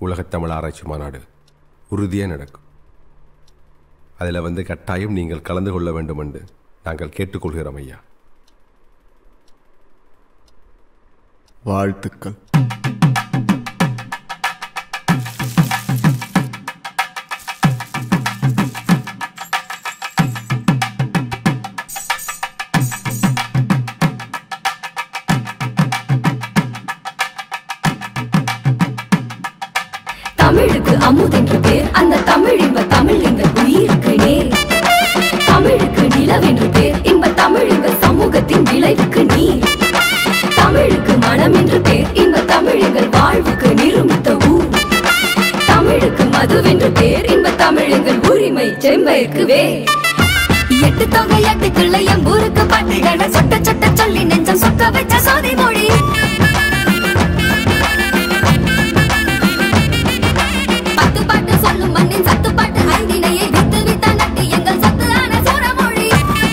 உலகத் தமிழ் ஆராய்ச்சி மாநாடு உறுதியாக நடக்கும் அதில் வந்து கட்டாயம் நீங்கள் கலந்து கொள்ள வேண்டும் என்று நாங்கள் கேட்டுக்கொள்கிறோம் ஐயா வாழ்த்துக்கள் தமிழுக்கு அமுதென்று பேர் அந்த தமிழ் இன்ப தமிழ் எங்கள் உயிருக்கு நேர் தமிழுக்கு நிலவென்று பேர் இன்ப தமிழ் எங்கள் சமூகத்தின் விளைவுக்கு நீர் தமிழுக்கு மனம் என்று பேர் இன்ப தமிழ் எங்கள் வாழ்வுக்கு நிருமித்த ஊர் தமிழுக்கு மதுவென்று பேர் இன்ப தமிழ் எங்கள் உரிமை செம்பயிற்கு வேர் எட்டு தொகை எட்டு கிள்ளை எம்பூருக்கு பாட்டுகளை சொட்ட சொட்ட சொல்லி நெஞ்சம் சொக்க வச்ச சோதி மொழி பத்து பாட்டு சொல்லும் மண்ணின் சத்து பாட்டு ஐந்தினையை வித்து வித்த நட்டு எங்கள் சத்து ஆன சோரமொழி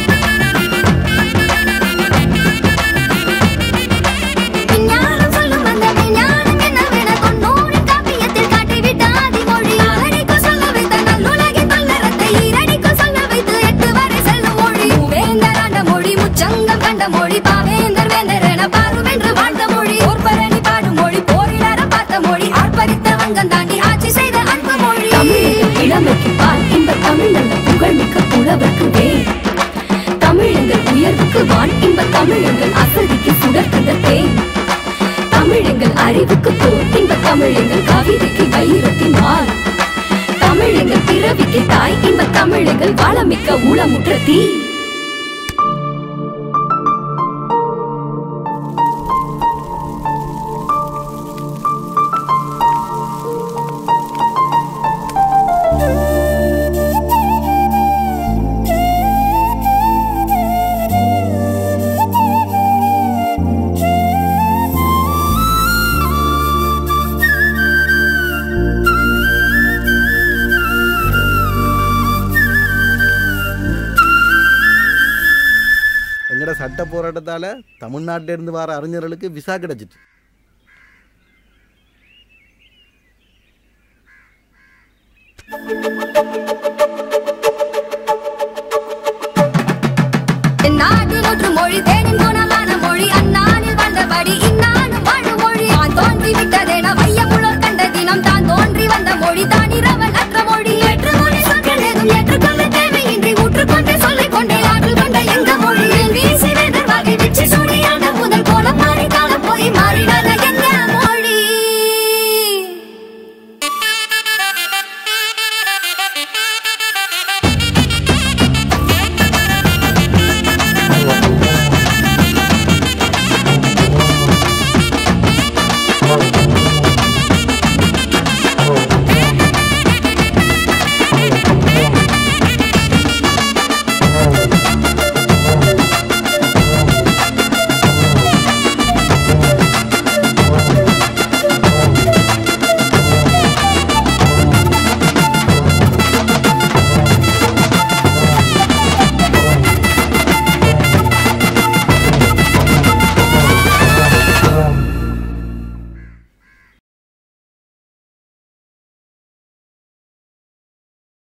விஞ்ஞானம் சொல்லும் அந்த விஞ்ஞானம் என்னவென தொண்ணூறு காப்பியத்தில் காட்டிவிட்ட ஆதிமொழி ஆறடிக்கு சொல்ல வைத்த நல்லுலகின் பல்லறத்தை ஈரடிக்கு சொல்ல வைத்து எட்டு வரை செல்லும் மொழி வேந்தர் ஆண்ட மொழி முச்சங்கம் கண்ட மொழி பாவேந்தர் வேந்தர் என பாருவென்று வாழ்ந்த மொழி போர்பரணி பாடும் மொழி போரிலர பார்த்த மொழி ஆர்ப்பரித்த வங்கம் தாண்டி ஆட்சி செய்த அன்பு மொழி இளமைக்கு பால் இந்த தமிழ் நல்ல புகழ்மிக்க புலவர்க்கு வேர் தமிழங்கள் உயர்வுக்கு வான் இன்ப தமிழங்கள் அசதிக்கு சுடர் தந்த தேன் தமிழங்கள் அறிவுக்கு தோல் இன்ப தமிழங்கள் கவிதைக்கு வைரத்தின் வால் தமிழங்கள் பிறவிக்கு தாய் இன்ப தமிழங்கள் வளமிக்க உளமுற்ற தீ எங்கட சட்ட போராட்டத்தால தமிழ்நாட்டில இருந்து வர அறிஞர்களுக்கு விசா கிடைச்சிட்டு